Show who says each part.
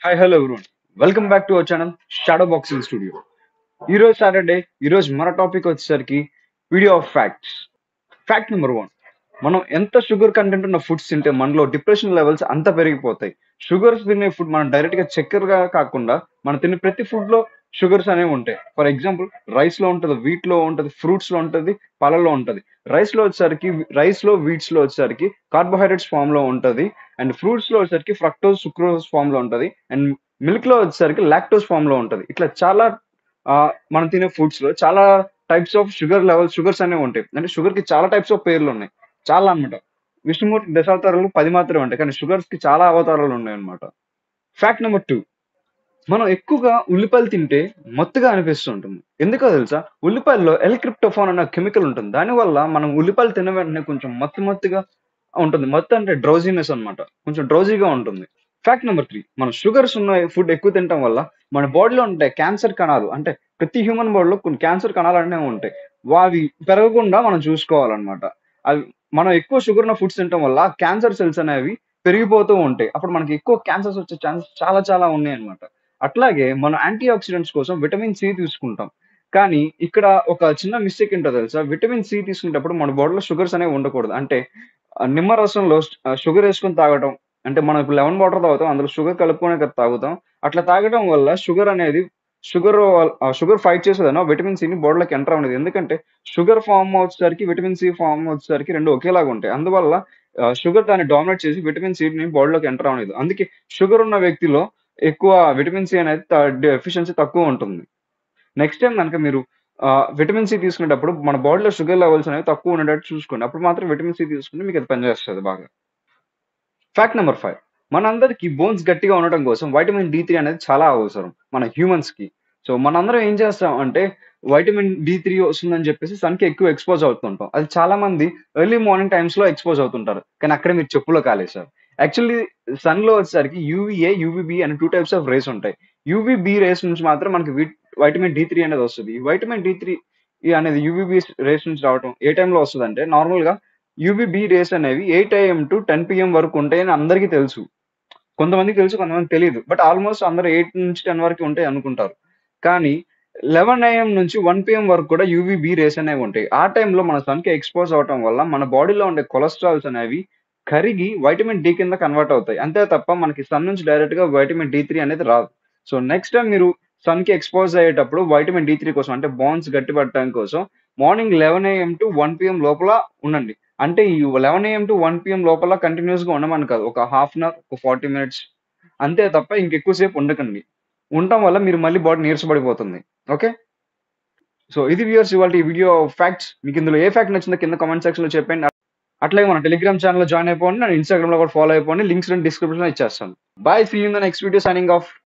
Speaker 1: hi hello everyone welcome back to our channel shadow boxing studio ఈ రోజు Saturday ఈ రోజు మన టాపిక్ వచ్చేసరికి video of facts fact number one మనం ఎంత షుగర్ కంటెంట్ ఉన్న ఫుడ్స్ తింటే మనలో డిప్రెషన్ లెవెల్స్ అంత పెరిగిపోతాయి షుగర్స్ తినే ఫుడ్ మనం డైరెక్ట్ గా చక్కెరగా కాకుండా మనం తినే ప్రతి ఫుడ్ లో షుగర్స్ అనేవి ఉంటాయి ఫర్ ఎగ్జాంపుల్ రైస్ లో ఉంటుంది వీట్ లో ఉంటుంది ఫ్రూట్స్ లో ఉంటుంది పాలలో ఉంటుంది రైస్ లో వచ్చేసరికి రైస్ లో వీట్స్ లో వచ్చేసరికి కార్బోహైడ్రేట్స్ ఫామ్ లో ఉంటుంది అండ్ ఫ్రూట్స్ లో వచ్చేసరికి ఫ్రక్టోజ్ సుక్రోజ్ ఫామ్ లో ఉంటుంది అండ్ మిల్క్ లో వచ్చేసరికి లాక్టోజ్ ఫామ్ లో ఉంటుంది ఇట్లా చాలా ఆ, మనం తినే ఫుడ్స్ లో చాలా types of sugar level sugars అనేవి ఉంటాయి అంటే షుగర్ కి చాలా టైప్స్ ఆఫ్ పేర్లు ఉన్నాయి చాలా అన్నమాట విష్ణుమూర్తి దశావతారాలు పది మాత్రమే ఉంటాయి కానీ షుగర్స్ కి చాలా అవతారాలు ఉన్నాయి అన్నమాట ఫ్యాక్ట్ నెంబర్ టూ మనం ఎక్కువగా ఉల్లిపాయలు తింటే మత్తుగా అనిపిస్తుంటుంది ఎందుకో తెలుసా ఉల్లిపాయల్లో ఎల్క్రిప్టోఫాన్ అనే కెమికల్ ఉంటుంది దానివల్ల మనం ఉల్లిపాయలు తిన్న వెంటనే కొంచెం మత్తు మత్తుగా ఉంటుంది మత్తు అంటే డ్రౌజీనెస్ అన్నమాట కొంచెం డ్రౌజీగా ఉంటుంది ఫ్యాక్ట్ నెంబర్ త్రీ మనం షుగర్స్ ఉన్న ఫుడ్ ఎక్కువ తినటం వల్ల మన బాడీలో ఉండే క్యాన్సర్ కణాలు అంటే ప్రతి హ్యూమన్ బాడీలో కొన్ని క్యాన్సర్ కణాలు అనేవి ఉంటాయి అవి పెరగకుండా మనం చూసుకోవాలన్నమాట అవి మనం ఎక్కువ షుగర్ ఉన్న ఫుడ్స్ తినటం వల్ల క్యాన్సర్ సెల్స్ అనేవి పెరిగిపోతూ ఉంటాయి అప్పుడు మనకి ఎక్కువ క్యాన్సర్స్ వచ్చే ఛాన్సెస్ చాలా చాలా ఉన్నాయి అన్నమాట అట్లాగే మనం యాంటీ ఆక్సిడెంట్స్ కోసం విటమిన్ సి తీసుకుంటాం కానీ ఇక్కడ ఒక చిన్న మిస్టేక్ ఏంటో తెలుసా విటమిన్ సి తీసుకునేటప్పుడు మన బాడీలో షుగర్స్ అనేవి ఉండకూడదు అంటే ఆ, నిమ్మ రసంలో షుగర్ వేసుకొని తాగటం అంటే మనం ఇప్పుడు లెమన్ వాటర్ తాగుతాం అందులో షుగర్ కలుపుకొని కదా తాగుతాం అట్లా తాగడం వల్ల షుగర్ అనేది షుగర్ షుగర్ ఫైట్ చేసేదనో విటమిన్ సిని బాడీలోకి ఎంటర్ అనేది ఎందుకంటే షుగర్ ఫామ్ వచ్చేసరికి విటమిన్ సి ఫామ్ వచ్చేసరికి రెండు ఒకేలాగా ఉంటాయి అందువల్ల షుగర్ దాన్ని డామినేట్ చేసి విటమిన్ సి ని బాడీలోకి ఎంటర్ అనేది అందుకే షుగర్ ఉన్న వ్యక్తిలో ఎక్కువ విటమిన్ సి అనేది డెఫిషియన్సీ తక్కువ ఉంటుంది నెక్స్ట్ టైం కనుక మీరు విటమిన్ సి తీసుకునేటప్పుడు మన బాడీలో షుగర్ లెవెల్స్ అనేవి తక్కువ ఉండేటట్టు చూసుకోండి అప్పుడు మాత్రం విటమిన్ సి తీసుకుంటే మీకు అది పనిచేస్తుంది బాగా ఫ్యాక్ట్ నెంబర్ ఫైవ్ మనందరికి బోన్స్ గట్టిగా ఉండటం కోసం వైటమిన్ డి త్రీ అనేది చాలా అవసరం మన హ్యూమన్స్ కి సో మనందరం ఏం చేస్తాం అంటే వైటమిన్ డి త్రీ వస్తుందని చెప్పేసి సన్ కి ఎక్కువ ఎక్స్పోజ్ అవుతుంటాం అది చాలా మంది ఎర్లీ మార్నింగ్ టైమ్స్ లో ఎక్స్పోజ్ అవుతుంటారు కానీ అక్కడ మీరు చెప్పులో కాలేసారు యాక్చువల్లీ సన్ లో వచ్చేసరికి యూవీఏ యూవీబీ అనే టూ టైప్స్ ఆఫ్ రేస్ ఉంటాయి యూవీబీ రేస్ నుంచి మాత్రం మనకి వైటమిన్ డి త్రీ అనేది వస్తుంది ఈ వైటమిన్ డి త్రీ అనేది యూవీబీ రేస్ నుంచి రావడం ఏ టైంలో వస్తుంది అంటే నార్మల్ గా యూవీబీ రేస్ అనేవి eight AM to ten PM వరకు ఉంటాయని అందరికీ తెలుసు కొంతమందికి తెలుసు కొంతమంది తెలియదు బట్ ఆల్మోస్ట్ అందరూ ఎయిట్ నుంచి టెన్ వరకు ఉంటాయి అనుకుంటారు కానీ లెవెన్ ఏఎం నుంచి వన్ పిఎం వరకు కూడా యూవీబీ రేస్ అనేవి ఉంటాయి ఆ టైంలో మన సన్కి ఎక్స్పోజ్ అవటం వల్ల మన బాడీలో ఉండే కొలెస్ట్రాల్స్ అనేవి కరిగి వైటమిన్ డి కింద కన్వర్ట్ అవుతాయి అంతే తప్ప మనకి సన్ నుంచి డైరెక్ట్ గా వైటమిన్ డి త్రీ అనేది రాదు సో నెక్స్ట్ టైం మీరు సన్ కి ఎక్స్పోజ్ అయ్యేటప్పుడు వైటమిన్ డి త్రీ కోసం అంటే బాన్స్ గట్టిపడటం కోసం morning eleven AM to one PM లోపల ఉండండి అంటే ఈ eleven AM to one PM లోపల కంటిన్యూస్ గా ఉండమని కాదు ఒక హాఫ్ అన్ అవర్ ఒక ఫార్టీ మినిట్స్ అంతే తప్ప ఇంకెక్కువసేపు ఉండకండి ఉండటం వల్ల మీరు మళ్ళీ బాడీ నీరసపడిపోతుంది ఓకే సో ఇది వ్యూవర్స్ ఇవాళ ఈ వీడియో ఫ్యాక్ట్స్ మీకు ఇందులో ఏ ఫ్యాక్ట్ నచ్చిందో కింద కామెంట్ సెక్షన్ లో చెప్పండి అట్లాగే మన టెలిగ్రామ్ ఛానల్ జాయిన్ అయిపోండి నేను ఇన్స్టాగ్రామ్ లో కూడా ఫాలో అయిపోండి లింక్స్ డిస్క్రిప్షన్ లో ఇచ్చేస్తాను bye see in the next video signing of